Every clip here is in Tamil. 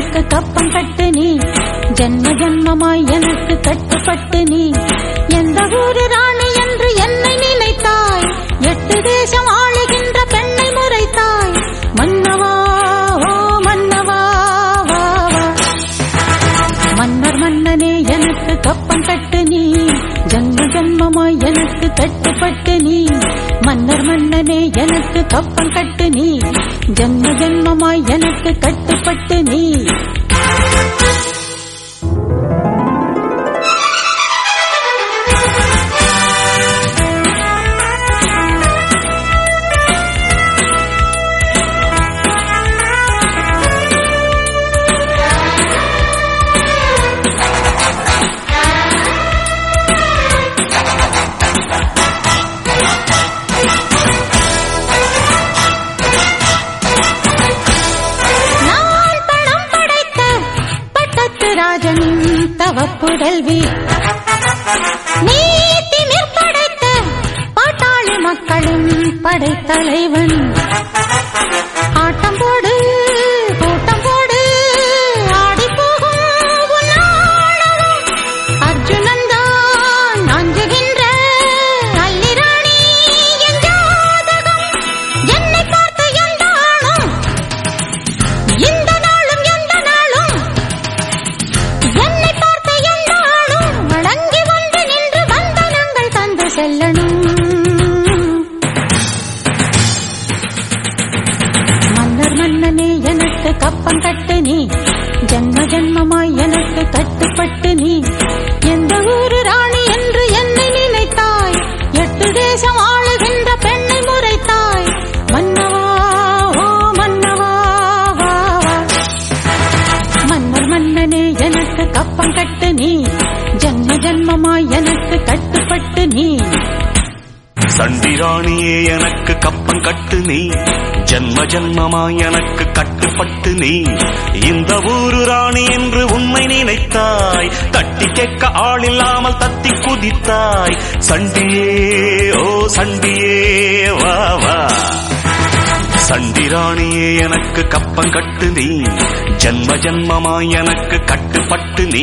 எனக்கு கப்பம் கட்டு நீ ஜென்ம ஜென்மமாய் எனக்கு கட்டுப்பட்டு நீ எந்த ஊரு ராணி என்று என்னை நினைத்தாய் எட்டு தேசம் ஆளுகின்ற பெண்ணை முறைத்தாய் மன்னவா ஓ மன்னவா வா வா மன்னர் மன்னனே எனக்கு கப்பம் கட்டு நீ ஜன்ம ஜன்மமாய் எனக்கு கட்டுப்பட்டு நீ மன்னர் மன்னனே எனக்கு கப்பம் கட்டு நீ ஜன்ம ஜன்மமாய் எனக்கு கட்டுப்பட்டு நீ நான் பணம் படைத்த பட்டத்து ராஜனின் தவப்புதல்வி நீ திமிர் படைத்த பாட்டாளி மக்களின் படைத்தலைவன் ஆட்டம் போடு கூட்டம் போடு ஆடி போகும் உன் ஆணவம். அர்ஜுனன் தான் அஞ்சுகின்ற அல்லிராணி என் ஜாதகம் என்னை பார்த்த எந்த ஆணும் இந்த நாளும் எந்த நாளும் என்னை பார்த்த எந்த ஆளும் வணங்கி வந்து நின்று வந்தனங்கள் தந்து செல்லணும் மன்னர் மன்னனே எனக்கு கப்பம் கட்டு நீ ஜன்ம ஜன்மமாய் எனக்கு கட்டுப்பட்டு நீ எந்த ஊரு ராணி என்று என்னை நினைத்தாய் எட்டு தேசம் ஆளுகின்ற பெண்ணை முறைத்தாய் மன்னவா ஓ மன்னவா வா வா மன்னர் மன்னனே எனக்கு கப்பம் கட்டு நீ ஜன்ம ஜன்மமாய் எனக்கு கட்டுப்பட்டு நீ சண்டிராணியே எனக்கு கப்பம் கட்டு நீ ஜன்ம ஜன்மமாய் எனக்கு கட்டுப்பட்டு நீ இந்த ஊரு ராணி என்று உண்மை நினைத்தாய் தட்டி கேட்க ஆள் இல்லாமல் தத்தி குதித்தாய் சண்டியே ஓ சண்டியே வா வா சண்டிராணியே எனக்கு கப்பம் கட்டு நீ ஜன்ம ஜன்மமாய் எனக்கு கட்டுப்பட்டு நீ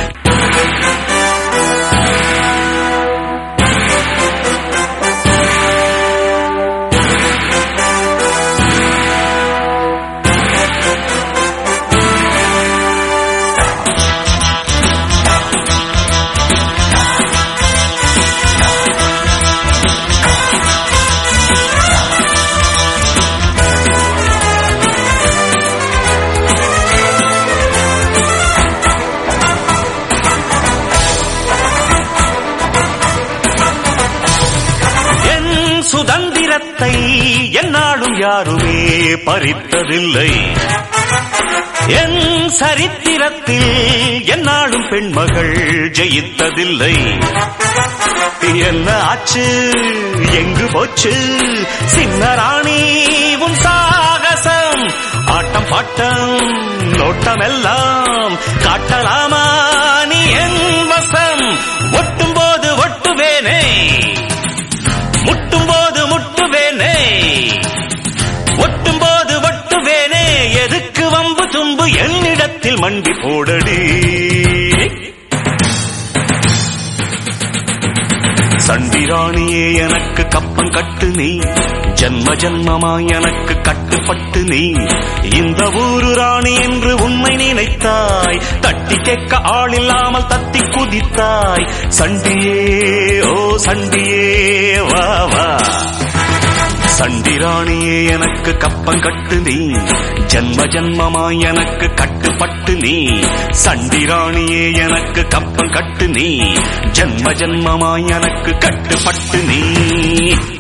என் சுதந்திரத்தை என்னாலும் யாருமே பறித்ததில்லை என் சரித்திரத்தில் என்னாலும் பெண்மகள் ஜெயித்ததில்லை என்ன ஆச்சு எங்கு போச்சு சின்ன ராணி உன் சாகசம் ஆட்டம் பாட்டம் நோட்டமெல்லாம் காட்டலாமா நீ என் வசம் ஒட்டும் போது ஒட்டுவேனே முட்டும் போது முட்டுவேனே ஒட்டும் போது ஒட்டுவேனே எதுக்கு வம்பு தும்பு என்னிடத்தில் மண்டி போடடி சண்டிராணியே எனக்கு கப்பம் கட்டு நீ ஜன்ம ஜன்மமாய் எனக்கு கட்டுப்பட்டு நீ இந்த ஊரு ராணி என்று உண்மை நினைத்தாய் தட்டி கேட்க ஆள் இல்லாமல் தத்தி குதித்தாய் சண்டியே ஓ சண்டியே வா வா சண்டிராணியே எனக்கு கப்பம் கட்டு நீ ஜன்ம ஜன்மமாய் எனக்கு கட்டுப்பட்டு நீ சண்டிராணியே எனக்கு கப்பம் கட்டு நீ ஜன்ம ஜன்மமாய் எனக்கு கட்டுப்பட்டு நீ